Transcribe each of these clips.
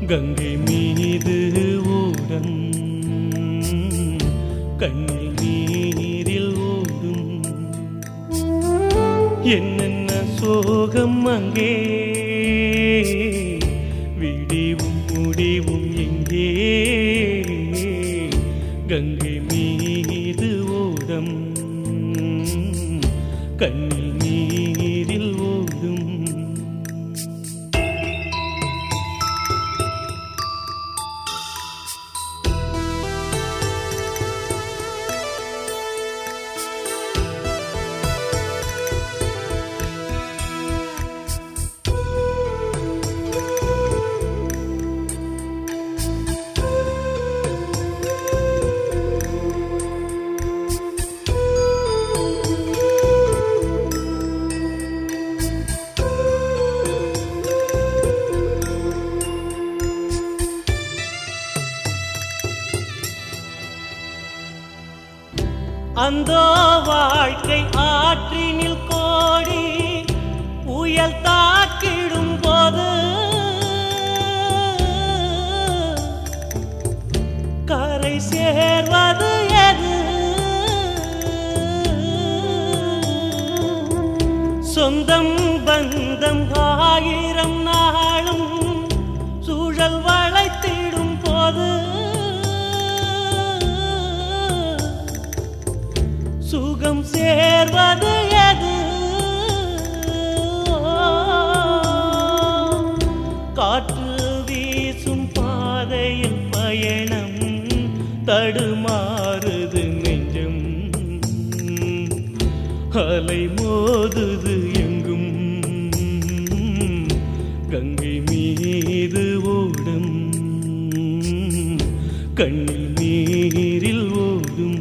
கங்கை மீது ஓடம் கண்ணில் நீரில் ஓடும் என்னென்ன சோகம் அங்கே விடிவும் முடிவும் எங்கே கங்கை மீது ஓடம் கண்ணில் நீரில் ஓடும் அந்த வாழ்க்கை ஆற்றினில் கோடி புயல் தாக்கிடும் போது கரை சேர்வது எது சொந்தம் பந்தம் ஆயிரம் நாளும் சூழல் வளைத்திடும் போது சுகம் சேர்வது எது காற்று வீசும் பாதையில் பயணம் தடுமாறுது நெஞ்சம் அலை மோதுது எங்கும் கங்கை மீது ஓடும் கண்ணில் நீரில் ஓடும்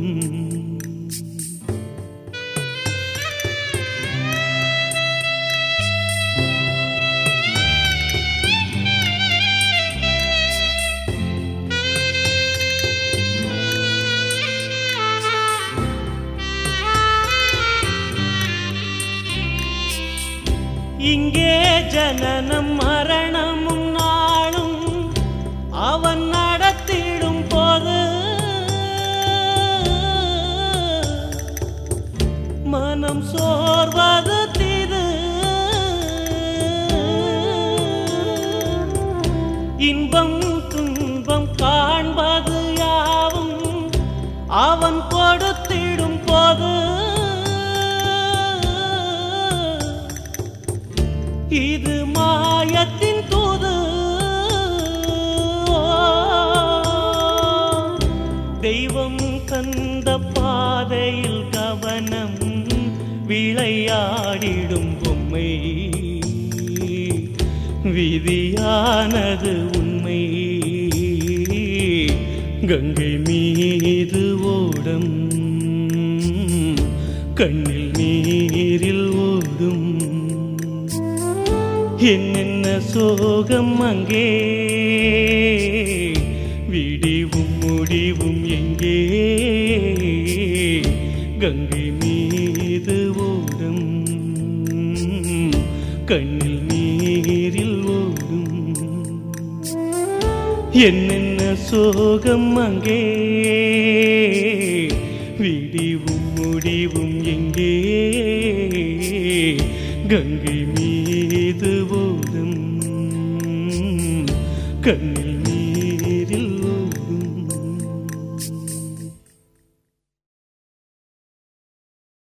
இங்கே ஜனனம் மரணமும் நாளும் அவன் நடத்திடும் போது மனம் சோர்வது திரு இன்பம் துன்பம் காண்பது யாவும் அவன் கொடுத்திடும் போது இது மாயத்தின் தூது தெய்வம் தந்த பாதையில் கவனம் விளையாடிடும் பொம்மை விதியானது உண்மை கங்கை மீது ஓடம் கண்ணில் நீரில் ஓடும் என்னென்ன சோகம் அங்கே விடிவும் முடிவும் எங்கே கங்கை மீது ஓடும் கண்ணில் நீரில் ஓடும் என்னென்ன சோகம் அங்கே விடிவும் முடிவும் எங்கே கங்கை மீது ஓடும் கண்ணில்